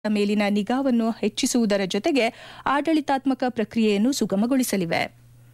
ಮೇಲಿನ ನಿಗಾವನ್ನು ಹೆಚ್ಚಿಸುವುದರ ಜೊತೆಗೆ ಆಡಳಿತಾತ್ಮಕ ಪ್ರಕ್ರಿಯೆಯನ್ನು ಸುಗಮಗೊಳಿಸಲಿವೆ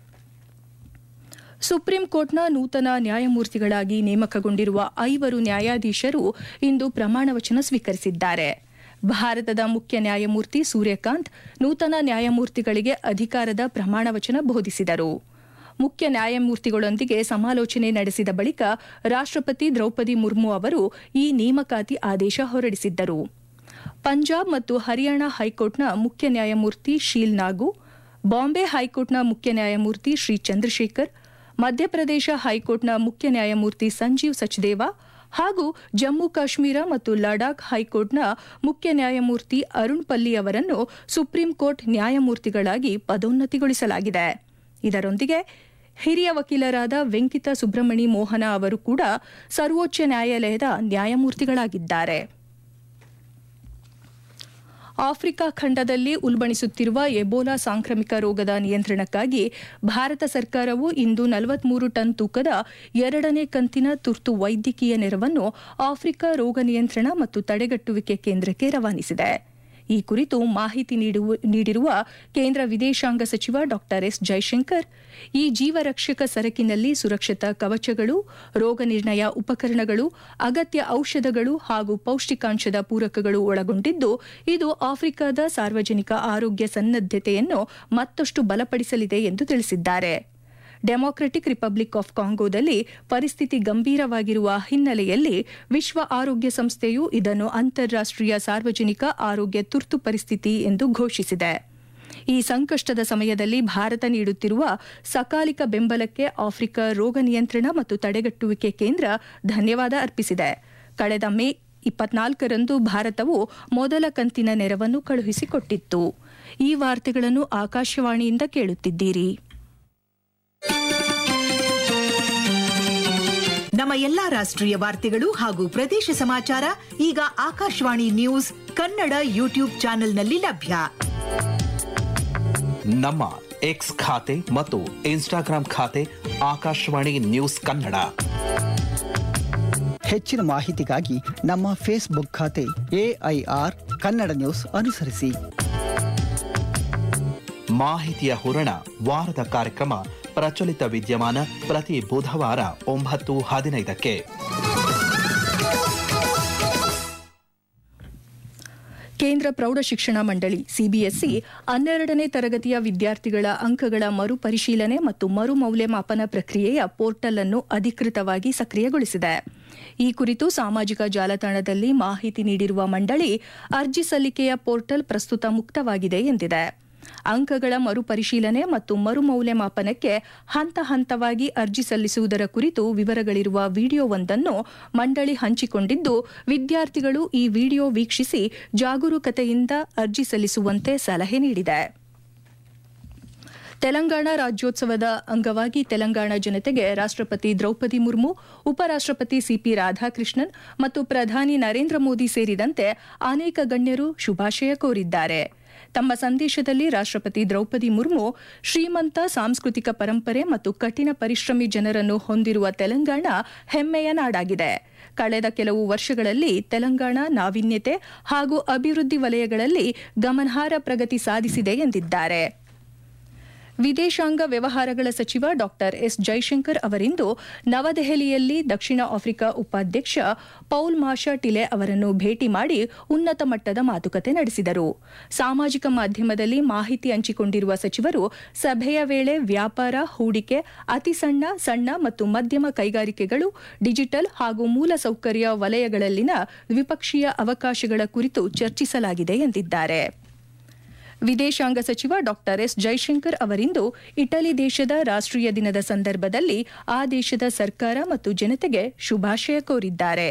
ಸುಪ್ರೀಂ ಕೋರ್ಟ್ನ ನೂತನ ನ್ಯಾಯಮೂರ್ತಿಗಳಾಗಿ ನೇಮಕಗೊಂಡಿರುವ ಐವರು ನ್ಯಾಯಾಧೀಶರು ಇಂದು ಪ್ರಮಾಣವಚನ ಸ್ವೀಕರಿಸಿದ್ದಾರೆ ಭಾರತದ ಮುಖ್ಯ ನ್ಯಾಯಮೂರ್ತಿ ಸೂರ್ಯಕಾಂತ್ ನೂತನ ನ್ಯಾಯಮೂರ್ತಿಗಳಿಗೆ ಅಧಿಕಾರದ ಪ್ರಮಾಣವಚನ ಬೋಧಿಸಿದರು ಮುಖ್ಯ ನ್ಯಾಯಮೂರ್ತಿಗಳೊಂದಿಗೆ ಸಮಾಲೋಚನೆ ನಡೆಸಿದ ಬಳಿಕ ರಾಷ್ಟ್ರಪತಿ ದ್ರೌಪದಿ ಮುರ್ಮು ಅವರು ಈ ನೇಮಕಾತಿ ಆದೇಶ ಹೊರಡಿಸಿದ್ದರು ಪಂಜಾಬ್ ಮತ್ತು ಹರಿಯಾಣ ಹೈಕೋರ್ಟ್ನ ಮುಖ್ಯ ನ್ಯಾಯಮೂರ್ತಿ ಶೀಲ್ ನಾಗು ಬಾಂಬೆ ಹೈಕೋರ್ಟ್ನ ಮುಖ್ಯ ನ್ಯಾಯಮೂರ್ತಿ ಶ್ರೀ ಚಂದ್ರಶೇಖರ್ ಮಧ್ಯಪ್ರದೇಶ ಹೈಕೋರ್ಟ್ನ ಮುಖ್ಯ ನ್ಯಾಯಮೂರ್ತಿ ಸಂಜೀವ್ ಸಚ್ದೇವಾ ಹಾಗೂ ಜಮ್ಮು ಕಾಶ್ಮೀರ ಮತ್ತು ಲಡಾಖ್ ಹೈಕೋರ್ಟ್ನ ಮುಖ್ಯ ನ್ಯಾಯಮೂರ್ತಿ ಅರುಣ್ ಪಲ್ಲಿ ಅವರನ್ನು ಸುಪ್ರೀಂ ಕೋರ್ಟ್ ನ್ಯಾಯಮೂರ್ತಿಗಳಾಗಿ ಪದೋನ್ನತಿಗೊಳಿಸಲಾಗಿದೆ ಇದರೊಂದಿಗೆ ಹಿರಿಯ ವಕೀಲರಾದ ವೆಂಕಿತ ಸುಬ್ರಹ್ಮಣಿ ಮೋಹನ ಅವರು ಕೂಡ ಸರ್ವೋಚ್ಚ ನ್ಯಾಯಾಲಯದ ನ್ಯಾಯಮೂರ್ತಿಗಳಾಗಿದ್ದಾರೆ ಆಫ್ರಿಕಾ ಖಂಡದಲ್ಲಿ ಉಲ್ಬಣಿಸುತ್ತಿರುವ ಎಬೋಲಾ ಸಾಂಕ್ರಾಮಿಕ ರೋಗದ ನಿಯಂತ್ರಣಕ್ಕಾಗಿ ಭಾರತ ಸರ್ಕಾರವು ಇಂದು ನಲವತ್ಮೂರು ಟನ್ ತೂಕದ ಎರಡನೇ ಕಂತಿನ ತುರ್ತು ವೈದ್ಯಕೀಯ ನೆರವನ್ನು ಆಫ್ರಿಕಾ ರೋಗ ನಿಯಂತ್ರಣ ಮತ್ತು ತಡೆಗಟ್ಟುವಿಕೆ ಕೇಂದ್ರಕ್ಕೆ ರವಾನಿಸಿದೆ ಈ ಕುರಿತು ಮಾಹಿತಿ ನೀಡಿರುವ ಕೇಂದ್ರ ವಿದೇಶಾಂಗ ಸಚಿವ ಡಾ ಎಸ್ ಜೈಶಂಕರ್ ಈ ಜೀವರಕ್ಷಕ ಸರಕಿನಲ್ಲಿ ಸುರಕ್ಷತಾ ಕವಚಗಳು ರೋಗ ನಿರ್ಣಯ ಉಪಕರಣಗಳು ಅಗತ್ಯ ಔಷಧಗಳು ಹಾಗೂ ಪೌಷ್ಟಿಕಾಂಶದ ಪೂರಕಗಳು ಒಳಗೊಂಡಿದ್ದು ಇದು ಆಫ್ರಿಕಾದ ಸಾರ್ವಜನಿಕ ಆರೋಗ್ಯ ಸನ್ನದ್ದತೆಯನ್ನು ಮತ್ತಷ್ಟು ಬಲಪಡಿಸಲಿದೆ ಎಂದು ತಿಳಿಸಿದ್ದಾರೆ ಡೆಮಾಕ್ರೆಟಿಕ್ ರಿಪಬ್ಲಿಕ್ ಆಫ್ ಕಾಂಗೋದಲ್ಲಿ ಪರಿಸ್ಥಿತಿ ಗಂಭೀರವಾಗಿರುವ ಹಿನ್ನೆಲೆಯಲ್ಲಿ ವಿಶ್ವ ಆರೋಗ್ಯ ಸಂಸ್ಥೆಯು ಇದನ್ನು ಅಂತಾರಾಷ್ಟೀಯ ಸಾರ್ವಜನಿಕ ಆರೋಗ್ಯ ತುರ್ತು ಪರಿಸ್ಥಿತಿ ಎಂದು ಘೋಷಿಸಿದೆ ಈ ಸಂಕಷ್ಟದ ಸಮಯದಲ್ಲಿ ಭಾರತ ನೀಡುತ್ತಿರುವ ಸಕಾಲಿಕ ಬೆಂಬಲಕ್ಕೆ ಆಫ್ರಿಕಾ ರೋಗ ನಿಯಂತ್ರಣ ಮತ್ತು ತಡೆಗಟ್ಟುವಿಕೆ ಕೇಂದ್ರ ಧನ್ಯವಾದ ಅರ್ಪಿಸಿದೆ ಕಳೆದ ಮೇ ಇಪ್ಪತ್ನಾಲ್ಕರಂದು ಭಾರತವು ಮೊದಲ ಕಂತಿನ ನೆರವನ್ನು ಕಳುಹಿಸಿಕೊಟ್ಟಿತ್ತು ಈ ವಾರ್ತೆಗಳನ್ನು ಆಕಾಶವಾಣಿಯಿಂದ ಕೇಳುತ್ತಿದ್ದೀರಿ ನಮ್ಮ ಎಲ್ಲಾ ರಾಷ್ಟ್ರೀಯ ವಾರ್ತೆಗಳು ಹಾಗೂ ಪ್ರದೇಶ ಸಮಾಚಾರ ಈಗ ಆಕಾಶವಾಣಿ ನ್ಯೂಸ್ ಕನ್ನಡ ಯೂಟ್ಯೂಬ್ ಚಾನೆಲ್ನಲ್ಲಿ ಲಭ್ಯ ನಮ್ಮ ಎಕ್ಸ್ ಖಾತೆ ಮತ್ತು ಇನ್ಸ್ಟಾಗ್ರಾಂ ಖಾತೆ ಆಕಾಶವಾಣಿ ನ್ಯೂಸ್ ಕನ್ನಡ ಹೆಚ್ಚಿನ ಮಾಹಿತಿಗಾಗಿ ನಮ್ಮ ಫೇಸ್ಬುಕ್ ಖಾತೆ ಎಐಆರ್ ಕನ್ನಡ ನ್ಯೂಸ್ ಅನುಸರಿಸಿ ಮಾಹಿತಿಯ ಹೂರಣ ವಾರದ ಕಾರ್ಯಕ್ರಮ ಪ್ರಚಲಿತ ವಿದ್ಯಮಾನ ಪ್ರತಿ ಬುಧವಾರ ಒಂಬತ್ತು ಹದಿನೈದಕ್ಕೆ ಕೇಂದ್ರ ಪ್ರೌಢಶಿಕ್ಷಣ ಮಂಡಳಿ ಸಿಬಿಎಸ್ಇ ಹನ್ನೆರಡನೇ ತರಗತಿಯ ವಿದ್ಯಾರ್ಥಿಗಳ ಅಂಕಗಳ ಮರುಪರಿಶೀಲನೆ ಮತ್ತು ಮರು ಮೌಲ್ಯಮಾಪನ ಪ್ರಕ್ರಿಯೆಯ ಪೋರ್ಟಲ್ ಅನ್ನು ಅಧಿಕೃತವಾಗಿ ಸಕ್ರಿಯಗೊಳಿಸಿದೆ ಈ ಕುರಿತು ಸಾಮಾಜಿಕ ಜಾಲತಾಣದಲ್ಲಿ ಮಾಹಿತಿ ನೀಡಿರುವ ಮಂಡಳಿ ಅರ್ಜಿ ಸಲ್ಲಿಕೆಯ ಪೋರ್ಟಲ್ ಪ್ರಸ್ತುತ ಮುಕ್ತವಾಗಿದೆ ಎಂದಿದೆ ಅಂಕಗಳ ಮರುಪರಿಶೀಲನೆ ಮತ್ತು ಮರುಮೌಲ್ಯಮಾಪನಕ್ಕೆ ಹಂತ ಹಂತವಾಗಿ ಅರ್ಜಿ ಸಲ್ಲಿಸುವುದರ ಕುರಿತು ವಿವರಗಳಿರುವ ವಿಡಿಯೋವೊಂದನ್ನು ಮಂಡಳಿ ಹಂಚಿಕೊಂಡಿದ್ದು ವಿದ್ಯಾರ್ಥಿಗಳು ಈ ವಿಡಿಯೋ ವೀಕ್ಷಿಸಿ ಜಾಗರೂಕತೆಯಿಂದ ಅರ್ಜಿ ಸಲ್ಲಿಸುವಂತೆ ಸಲಹೆ ನೀಡಿದೆ ತೆಲಂಗಾಣ ರಾಜ್ಯೋತ್ಸವದ ಅಂಗವಾಗಿ ತೆಲಂಗಾಣ ಜನತೆಗೆ ರಾಷ್ಟ್ರಪತಿ ದ್ರೌಪದಿ ಮುರ್ಮು ಉಪರಾಷ್ಟ್ರಪತಿ ಸಿಪಿ ರಾಧಾಕೃಷ್ಣನ್ ಮತ್ತು ಪ್ರಧಾನಿ ನರೇಂದ್ರ ಮೋದಿ ಸೇರಿದಂತೆ ಅನೇಕ ಗಣ್ಯರು ಶುಭಾಶಯ ಕೋರಿದ್ದಾರೆ ತಮ್ಮ ಸಂದೇಶದಲ್ಲಿ ರಾಷ್ಟ್ರಪತಿ ದ್ರೌಪದಿ ಮುರ್ಮು ಶ್ರೀಮಂತ ಸಾಂಸ್ಕೃತಿಕ ಪರಂಪರೆ ಮತ್ತು ಕಠಿಣ ಪರಿಶ್ರಮಿ ಜನರನ್ನು ಹೊಂದಿರುವ ತೆಲಂಗಾಣ ಹೆಮ್ಮೆಯ ನಾಡಾಗಿದೆ ಕಳೆದ ಕೆಲವು ವರ್ಷಗಳಲ್ಲಿ ತೆಲಂಗಾಣ ನಾವೀನ್ಯತೆ ಹಾಗೂ ಅಭಿವೃದ್ಧಿ ವಲಯಗಳಲ್ಲಿ ಗಮನಾರ್ಹ ಪ್ರಗತಿ ಸಾಧಿಸಿದೆ ಎಂದಿದ್ದಾರೆ ವಿದೇಶಾಂಗ ವ್ಯವಹಾರಗಳ ಸಚಿವ ಡಾ ಎಸ್ ಜೈಶಂಕರ್ ಅವರಿಂದು ನವದೆಹಲಿಯಲ್ಲಿ ದಕ್ಷಿಣ ಆಫ್ರಿಕಾ ಉಪಾಧ್ಯಕ್ಷ ಪೌಲ್ ಮಾಷಾ ಟಿಲೆ ಅವರನ್ನು ಭೇಟಿ ಮಾಡಿ ಉನ್ನತ ಮಟ್ಟದ ಮಾತುಕತೆ ನಡೆಸಿದರು ಸಾಮಾಜಿಕ ಮಾಧ್ಯಮದಲ್ಲಿ ಮಾಹಿತಿ ಹಂಚಿಕೊಂಡಿರುವ ಸಚಿವರು ಸಭೆಯ ವೇಳೆ ವ್ಯಾಪಾರ ಹೂಡಿಕೆ ಅತಿ ಸಣ್ಣ ಸಣ್ಣ ಮತ್ತು ಮಧ್ಯಮ ಕೈಗಾರಿಕೆಗಳು ಡಿಜಿಟಲ್ ಹಾಗೂ ಮೂಲಸೌಕರ್ಯ ವಲಯಗಳಲ್ಲಿನ ದ್ವಿಪಕ್ಷೀಯ ಅವಕಾಶಗಳ ಕುರಿತು ಚರ್ಚಿಸಲಾಗಿದೆ ಎಂದಿದ್ದಾರೆ ವಿದೇಶಾಂಗ ಸಚಿವ ಡಾ ಎಸ್ ಜೈಶಂಕರ್ ಅವರಿಂದು ಇಟಲಿ ದೇಶದ ರಾಷ್ಟ್ರೀಯ ದಿನದ ಸಂದರ್ಭದಲ್ಲಿ ಆ ದೇಶದ ಸರ್ಕಾರ ಮತ್ತು ಜನತೆಗೆ ಶುಭಾಶಯ ಕೋರಿದ್ದಾರೆ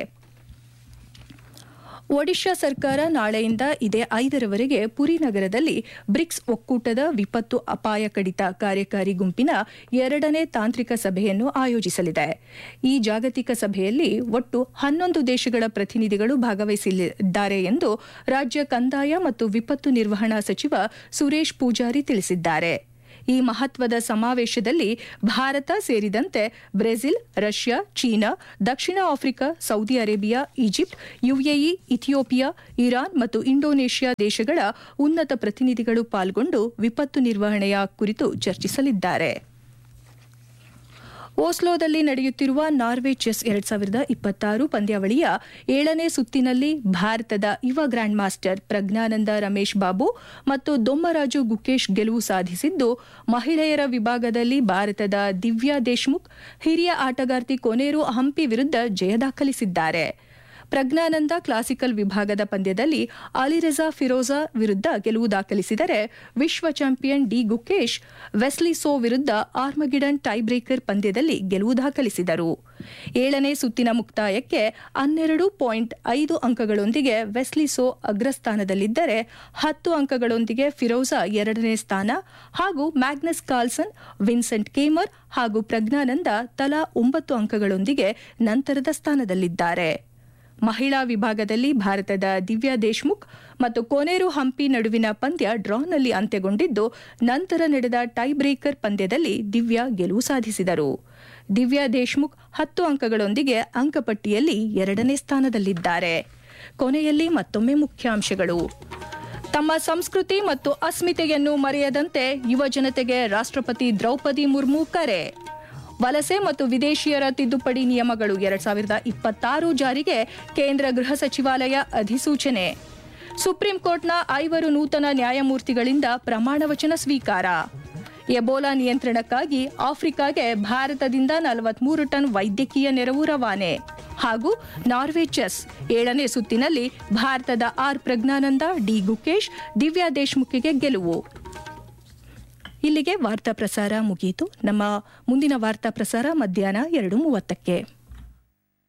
ಒಡಿಶಾ ಸರ್ಕಾರ ನಾಳೆಯಿಂದ ಇದೇ ಐದರವರೆಗೆ ಪುರಿ ನಗರದಲ್ಲಿ ಬ್ರಿಕ್ಸ್ ಒಕ್ಕೂಟದ ವಿಪತ್ತು ಅಪಾಯ ಕಡಿತ ಕಾರ್ಯಕಾರಿ ಗುಂಪಿನ ಎರಡನೇ ತಾಂತ್ರಿಕ ಸಭೆಯನ್ನು ಆಯೋಜಿಸಲಿದೆ ಈ ಜಾಗತಿಕ ಸಭೆಯಲ್ಲಿ ಒಟ್ಟು ಹನ್ನೊಂದು ದೇಶಗಳ ಪ್ರತಿನಿಧಿಗಳು ಭಾಗವಹಿಸಲಿದ್ದಾರೆ ಎಂದು ರಾಜ್ಯ ಕಂದಾಯ ಮತ್ತು ವಿಪತ್ತು ನಿರ್ವಹಣಾ ಸಚಿವ ಸುರೇಶ್ ಪೂಜಾರಿ ತಿಳಿಸಿದ್ದಾರೆ ಈ ಮಹತ್ವದ ಸಮಾವೇಶದಲ್ಲಿ ಭಾರತ ಸೇರಿದಂತೆ ಬ್ರೆಜಿಲ್ ರಷ್ಯಾ ಚೀನಾ ದಕ್ಷಿಣ Africa Saudi Arabia Egypt UAE Ethiopia Iran ಮತ್ತು ಇಂಡೋನೇಷ್ಯಾ ದೇಶಗಳ ಉನ್ನತ ಪ್ರತಿನಿಧಿಗಳು ಪಾಲ್ಗೊಂಡು ವಿಪತ್ತು ನಿರ್ವಹಣೆಯ ಕುರಿತು ಚರ್ಚಿಸಲಿದ್ದಾರೆ ಓಸ್ಲೋದಲ್ಲಿ ನಡೆಯುತ್ತಿರುವ ನಾರ್ವೆ ಚೆಸ್ ಎರಡ್ ಸಾವಿರದ ಇಪ್ಪತ್ತಾರು ಪಂದ್ಯಾವಳಿಯ ಏಳನೇ ಸುತ್ತಿನಲ್ಲಿ ಭಾರತದ ಯುವ ಗ್ರ್ಯಾಂಡ್ ಮಾಸ್ಟರ್ ಪ್ರಜ್ಞಾನಂದ ರಮೇಶ್ ಬಾಬು ಮತ್ತು ದೊಮ್ಮರಾಜು ಗುಕೇಶ್ ಗೆಲುವು ಸಾಧಿಸಿದ್ದು ಮಹಿಳೆಯರ ವಿಭಾಗದಲ್ಲಿ ಭಾರತದ ದಿವ್ಯಾ ದೇಶ್ಮುಖ್ ಹಿರಿಯ ಆಟಗಾರ್ತಿ ಕೊನೇರು ಹಂಪಿ ವಿರುದ್ಧ ಜಯ ದಾಖಲಿಸಿದ್ದಾರೆ ಪ್ರಜ್ಞಾನಂದ ಕ್ಲಾಸಿಕಲ್ ವಿಭಾಗದ ಪಂದ್ಯದಲ್ಲಿ ಅಲಿರೆಜಾ ಫಿರೋಜಾ ವಿರುದ್ಧ ಗೆಲುವು ದಾಖಲಿಸಿದರೆ ವಿಶ್ವ champion D Gukesh Wesley So ವಿರುದ್ಧ ಆರ್ಮಗಿಡನ್ ಟೈ ಬ್ರೇಕರ್ ಪಂದ್ಯದಲ್ಲಿ ಗೆಲುವು ದಾಖಲಿಸಿದರು ಏಳನೇ ಸುತ್ತಿನ ಮುಕ್ತಾಯಕ್ಕೆ ಹನ್ನೆರಡು ಪಾಯಿಂಟ್ ಐದು ಅಂಕಗಳೊಂದಿಗೆ ವೆಸ್ಲಿ ಸೋ ಅಗ್ರಸ್ಥಾನದಲ್ಲಿದ್ದರೆ ಹತ್ತು ಅಂಕಗಳೊಂದಿಗೆ ಫಿರೋಜಾ ಎರಡನೇ ಸ್ಥಾನ ಹಾಗೂ ಮ್ಯಾಗ್ನಸ್ ಕಾರ್ಲ್ಸನ್ ವಿನ್ಸೆಂಟ್ ಕೇಮರ್ ಹಾಗೂ ಪ್ರಜ್ಞಾನಂದ ತಲಾ ಒಂಬತ್ತು ಅಂಕಗಳೊಂದಿಗೆ ನಂತರದ ಸ್ಥಾನದಲ್ಲಿದ್ದಾರೆ ಮಹಿಳಾ ವಿಭಾಗದಲ್ಲಿ ಭಾರತದ ದಿವ್ಯಾ ದೇಶ್ಮುಖ್ ಮತ್ತು ಕೋನೇರು ಹಂಪಿ ನಡುವಿನ ಪಂದ್ಯ ಡ್ರಾನಲ್ಲಿ ಅಂತ್ಯಗೊಂಡಿದ್ದು ನಂತರ ನಡೆದ ಟೈ ಬ್ರೇಕರ್ ಪಂದ್ಯದಲ್ಲಿ ದಿವ್ಯಾ ಗೆಲುವು ಸಾಧಿಸಿದರು ದಿವ್ಯಾ ದೇಶ್ಮುಖ್ ಹತ್ತು ಅಂಕಗಳೊಂದಿಗೆ ಅಂಕಪಟ್ಟಿಯಲ್ಲಿ ಎರಡನೇ ಸ್ಥಾನದಲ್ಲಿದ್ದಾರೆ ಕೊನೆಯಲ್ಲಿ ಮತ್ತೊಮ್ಮೆ ಮುಖ್ಯಾಂಶಗಳು ತಮ್ಮ ಸಂಸ್ಕೃತಿ ಮತ್ತು ಅಸ್ಮಿತೆಯನ್ನು ಮರೆಯದಂತೆ ಯುವ ಜನತೆಗೆ ರಾಷ್ಟ್ರಪತಿ ದ್ರೌಪದಿ ಮುರ್ಮು ಕರೆ ವಲಸೆ ಮತ್ತು ವಿದೇಶಿಯರ ತಿದ್ದುಪಡಿ ನಿಯಮಗಳು ಎರಡ್ ಸಾವಿರದ ಇಪ್ಪತ್ತಾರು ಜಾರಿಗೆ ಕೇಂದ್ರ ಗೃಹ ಸಚಿವಾಲಯ ಅಧಿಸೂಚನೆ ಸುಪ್ರೀಂ ಕೋರ್ಟ್ನ ಐವರು ನೂತನ ನ್ಯಾಯಮೂರ್ತಿಗಳಿಂದ ಪ್ರಮಾಣ ವಚನ ಸ್ವೀಕಾರ ಎಬೋಲಾ ನಿಯಂತ್ರಣಕ್ಕಾಗಿ ಆಫ್ರಿಕಾಗೆ ಭಾರತದಿಂದ ನಲವತ್ಮೂರು ಟನ್ ವೈದ್ಯಕೀಯ ನೆರವು ರವಾನೆ ಹಾಗೂ ನಾರ್ವೆ ಚೆಸ್ ಏಳನೇ ಸುತ್ತಿನಲ್ಲಿ ಭಾರತದ ಆರ್ ಪ್ರಜ್ಞಾನಂದ ಡಿ ಗುಕೇಶ್ ದಿವ್ಯಾ ದೇಶ್ಮುಖಿಗೆ ಗೆಲುವು ಇಲ್ಲಿಗೆ ವಾರ್ತಾ ಪ್ರಸಾರ ಮುಗಿಯಿತು ನಮ್ಮ ಮುಂದಿನ ವಾರ್ತಾ ಪ್ರಸಾರ ಮಧ್ಯಾಹ್ನ ಎರಡು ಮೂವತ್ತಕ್ಕೆ